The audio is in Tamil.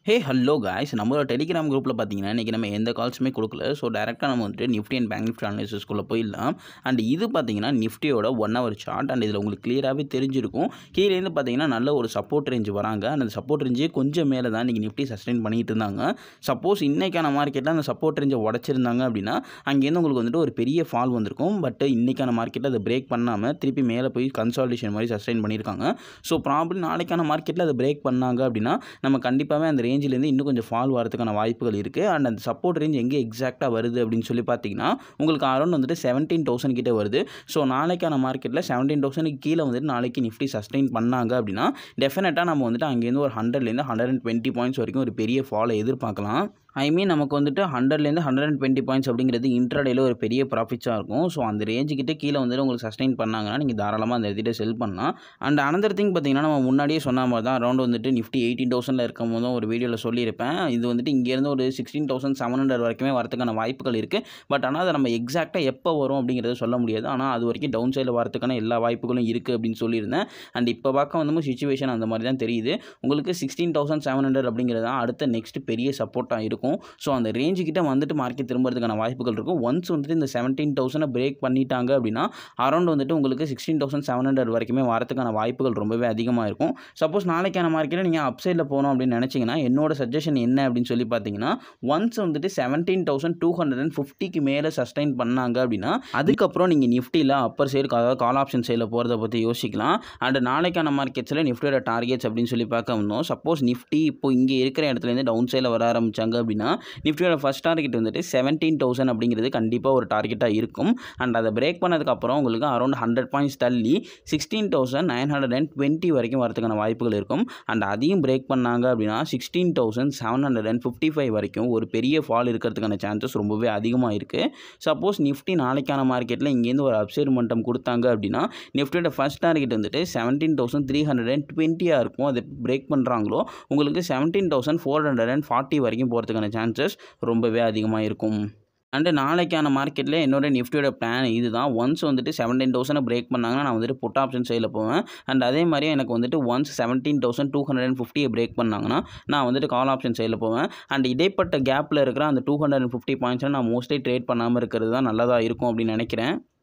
ஹே ஹலோ காய்ஸ் நம்மளோட டெலிகிராம் குரூப்பில் பார்த்தீங்கன்னா இன்றைக்கி நம்ம எந்த கால்ஸுமே கொடுக்கல ஸோ டேரெக்டாக நம்ம வந்துட்டு நிஃப்டி அண்ட் பேங்க் நிஃப்டி அனாலிசிஸ்குள்ளே போயிடலாம் அண்ட் இது பார்த்தீங்கன்னா நிஃப்டியோட ஒன் ஹவர் சார்ட் அண்ட் இதில் உங்களுக்கு கிளியராகவே தெரிஞ்சிருக்கும் கீழேருந்து பார்த்தீங்கன்னா நல்ல ஒரு சப்போர்ட் ரேஞ்ச் வராங்க அந்த சப்போர்ட் ரேஞ்சே கொஞ்சம் மேலே தான் இன்றைக்கி நிஃப்டி சஸ்டெயின் பண்ணிட்டு இருந்தாங்க சப்போஸ் இன்றைக்கான மார்க்கெட்டில் அந்த சப்போர்ட் ரேஞ்சை உடச்சிருந்தாங்க அப்படின்னா அங்கேருந்து உங்களுக்கு வந்துட்டு ஒரு பெரிய ஃபால் வந்திருக்கும் பட் இன்றைக்கான மார்க்கெட்டில் அதை பிரேக் பண்ணாமல் திருப்பி மேலே போய் கன்சால்டேஷன் மாதிரி சஸ்டெயின் பண்ணியிருக்காங்க ஸோ ப்ராப்ளம் நாளைக்கான மார்க்கெட்டில் அதை பிரேக் பண்ணாங்க அப்படின்னா நம்ம கண்டிப்பாகவே அந்த ரேஞ்சிலேருந்து இன்னும் கொஞ்சம் ஃபால் வரதுக்கான வாய்ப்புகள் இருக்குது அண்ட் அந்த சப்போர்ட் ரேஞ்ச் எங்கே எக்ஸாக்டாக வருது அப்படின்னு சொல்லி பார்த்தீங்கன்னா உங்களுக்கு அரௌண்ட் வந்துட்டு செவன்டீன் தௌசண்ட் கிட்ட வருது ஸோ நாளைக்கான மார்க்கெட்டில் செவன்டீன் தௌசண்ட்க்கு கீழே வந்துட்டு நாளைக்கு நிஃப்டி சஸ்டெயின் பண்ணாங்க அப்படின்னா டெஃபினட்டாக நம்ம வந்துட்டு அங்கேருந்து ஒரு ஹண்ட்ரட்லேருந்து ஹண்ட்ரட் அண்ட் டுவெண்ட்டி பாயிண்ட்ஸ் வரைக்கும் ஒரு பெரிய ஃபாலை எதிர்பார்க்கலாம் ஐ மீன் நமக்கு வந்துட்டு ஹண்ட்ரட்லேருந்து ஹண்ட்ரட் அண்ட் டுவெண்ட்டி பாயிண்ட்ஸ் அப்படிங்கிறது இன்ட்ராடேல ஒரு பெரிய ப்ராஃபிட்ஸாக இருக்கும் ஸோ அந்த ரேஞ்சுக்கிட்ட கீழே வந்துட்டு உங்களுக்கு சஸ்டெயின் பண்ணாங்கன்னா நீங்கள் தாராளமாக அந்த இடத்துல செல் பண்ணலாம் அண்ட் அனதர் திங் பார்த்தீங்கன்னா நம்ம முன்னாடியே சொன்ன மாதிரி தான் அரௌண்ட் வந்துட்டு நிஃப்டி எயிட்டீன் தௌசண்டில் இருக்கும் போதும் ஒரு வீடியோவில் சொல்லியிருப்பேன் இது வந்துட்டு இங்கேருந்து ஒரு சிக்ஸ்டீன் தௌசண்ட் செவன் ஹண்ட்ரட் வரைக்குமே வரதுக்கான வாய்ப்புகள் இருக்குது பட் ஆனால் அதை நம்ம எக்ஸாக்டாக எப்போ வரும் அப்படிங்கிறத சொல்ல முடியாது ஆனால் அது வரைக்கும் டவுன் சைடில் வரதுக்கான எல்லா வாய்ப்புகளும் இருக்குது அப்படின்னு சொல்லியிருந்தேன் அண்ட் இப்போ பார்க்க வந்து சுச்சுவேஷன் அந்த மாதிரி தான் தெரியுது உங்களுக்கு சிக்ஸ்டீன் தௌசண்ட் செவன் ஹண்ட்ரட் அப்படிங்கிறது தான் அடுத்த நெக்ஸ்ட் பெரிய சப்போர்ட்டாக இருக்கும் ஸோ அந்த ரேஞ்சு கிட்ட வந்துட்டு மார்க்கெட் திரும்புறதுக்கான வாய்ப்புகள் இருக்கும் ஒன்ஸ் வந்துட்டு இந்த செவன்டீன் தௌசண்டை பிரேக் பண்ணிட்டாங்க அப்படின்னா அரௌண்ட் வந்துட்டு உங்களுக்கு சிக்ஸ்டீன் தௌசண்ட் செவன் ஹண்ட்ரட் வரைக்குமே வரதுக்கான வாய்ப்புகள் ரொம்பவே அதிகமாக இருக்கும் சப்போஸ் நாளைக்கான மார்க்கெட்டில் நீங்கள் அப்சைடில் போகணும் அப்படின்னு நினச்சிங்கன்னா என்னோட சஜஷன் என்ன அப்படின்னு சொல்லி பார்த்தீங்கன்னா ஒன்ஸ் வந்துட்டு seventeen thousand two hundred and ஃபிஃப்டிக்கு மேலே சஸ்டைன் பண்ணாங்க அப்படின்னா அதுக்கப்புறம் நீங்கள் நிஃப்டியில் அப்பர் சைடு அதாவது கால் ஆப்ஷன் சைடில் போகிறத பற்றி யோசிக்கலாம் அண்ட் நாளைக்கான மார்க்கெட்ஸில் நிஃப்டியோட டார்கெட்ஸ் அப்படின்னு சொல்லி பார்க்க வந்தோம் சப்போஸ் நிஃப்டி இப்போ இங்கே இருக்கிற இடத்துலேருந்து டவுன் சைடில் வர ஆரம்பிச்சாங்க அப்படின்னா நிஃப்டியோட ஃபஸ்ட் டார்கெட் வந்துட்டு செவன்டீன் தௌசண்ட் அப்படிங்கிறது கண்டிப்பாக ஒரு டார்கெட்டாக இருக்கும் அண்ட் அதை பிரேக் பண்ணதுக்கப்புறம் உங்களுக்கு அரௌண்ட் ஹண்ட்ரட் பாயிண்ட்ஸ் தள்ளி sixteen thousand nine hundred and twenty வரைக்கும் வரதுக்கான வாய்ப்புகள் இருக்கும் அண்ட் அதையும் பிரேக் பண்ணாங்க அப்படின்னா sixteen thousand seven hundred and fifty five வரைக்கும் ஒரு பெரிய ஃபால் இருக்கிறதுக்கான சான்சஸ் ரொம்பவே அதிகமாக இருக்குது சப்போஸ் நிஃப்டி நாளைக்கான மார்க்கெட்டில் இங்கேருந்து ஒரு அப்சைட் மட்டம் கொடுத்தாங்க அப்படின்னா நிஃப்டியோட ஃபஸ்ட் டார்கெட் வந்துட்டு seventeen thousand three hundred and டுவெண்ட்டியாக இருக்கும் அதை பிரேக் பண்ணுறாங்களோ உங்களுக்கு seventeen thousand four hundred and forty வரைக்கும் போகிறதுக்கான சான்சஸ் ரொம்பவே அதிகமாக இருக்கும் அண்டு நாளைக்கான மார்க்கெட்டில் என்னோட நிஃப்டியோட பிளான் இது தான் ஒன்ஸ் வந்துட்டு செவன்டீன் தௌசண்ட் பிரேக் பண்ணாங்கன்னா நான் வந்துட்டு புட் ஆப்ஷன் சைடில் போவேன் அண்ட் அதே மாதிரி எனக்கு வந்துட்டு once seventeen thousand two hundred and ஃபிஃப்டியை பிரேக் பண்ணாங்கன்னா நான் வந்துட்டு கால் ஆப்ஷன் சைடில் போவேன் அண்ட் இடைப்பட்ட கேப்பில் இருக்கிற அந்த டூ ஹண்ட்ரட் அண்ட் ஃபிஃப்டி பாயிண்ட்ஸை நான் மோஸ்ட்லி ட்ரேட் பண்ணாமல் இருக்கிறது தான் நல்லதாக இருக்கும் அப்படின்னு நினைக்கிறேன்